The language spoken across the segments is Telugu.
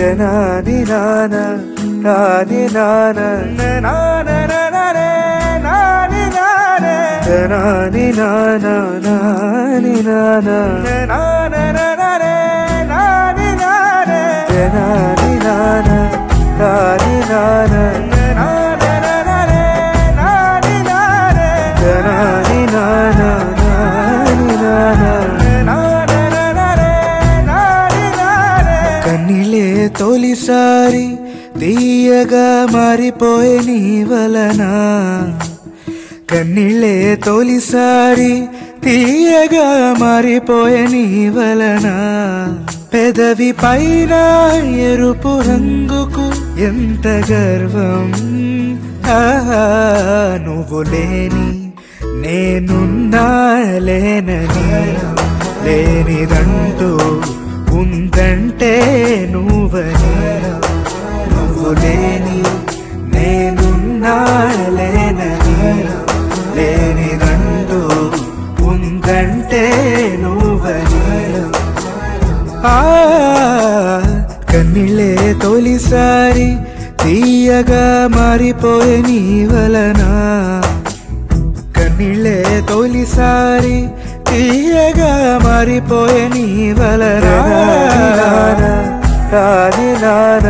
నాని నాన నాని నాన నాని నానే నాని నానే నాని నాన నాని నాన నాని నానే నాని నానే నాని నాన నాని నాన నాని నానే నాని నానే నాని నాన నాని నాన కన్నిలే తొలిసారి తీయగా మారిపోయే నీ వలన కన్నిళ్ళే తొలిసారి తీయగా మారిపోయే నీ వలన పెదవి పైన ఎరుపు రంగుకు ఎంత గర్వం ఆహా, నువ్వు లేని నేనున్నా లేనని లేనిదంటూ ఉందంటే నువ్వని నువ్వు లేని నేనున్నా లేనని లేనిదంటూ ఉందంటే నువ్వని ఆ కన్నిళ్ళే తొలిసారి తీయగా మారిపోయే నీ వలన కన్నిళ్ళే తొలిసారి తీయగా మారిపోయే నీ వలన రాని నాన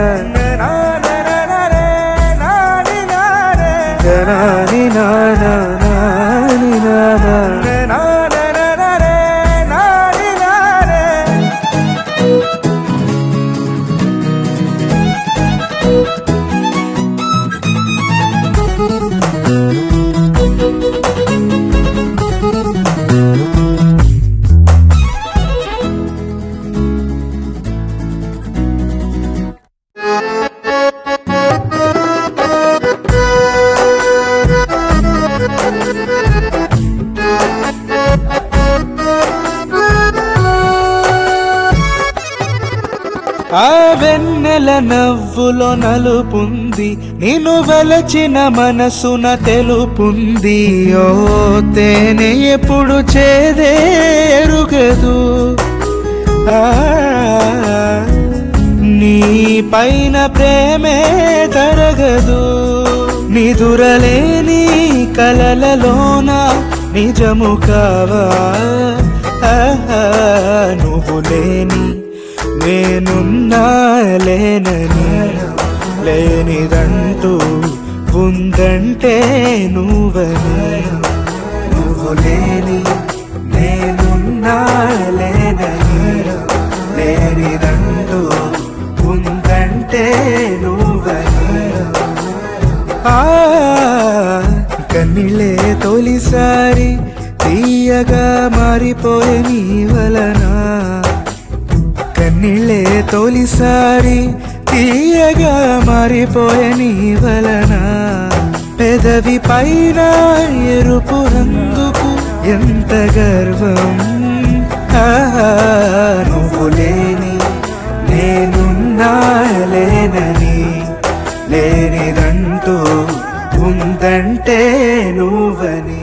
నాని నాన నాని నాన ఆ వెన్నెల నవ్వులో నలుపుంది నిన్ను వలచిన మనసున తెలుపుంది ఓ తేనె ఎప్పుడు చేదేరుగదు ఆ నీ పైన ప్రేమే తరగదు నిదురలేని కలలలోన నిజము కావా ఆహా, నువ్వు లేని నేనున్నా లేనని లేనిదంటూ ఉందంటే నువ్వని నువ్వు లేని నేనున్నా లేనని లేనిదంటూ ఉందంటే నువ్వని ఆ కన్నిళ్ళే తొలిసారి తీయగా మారిపోయే నీ వలన కన్నిళ్ళే తొలిసారి తీయగా మారిపోయే నీ వలన పెదవి పైన ఎరుపు రంగుకు ఎంత గర్వం ఆహా, నువ్వు లేని నేనున్నా లేనని లేనిదంటూ ఉందంటే నువ్వని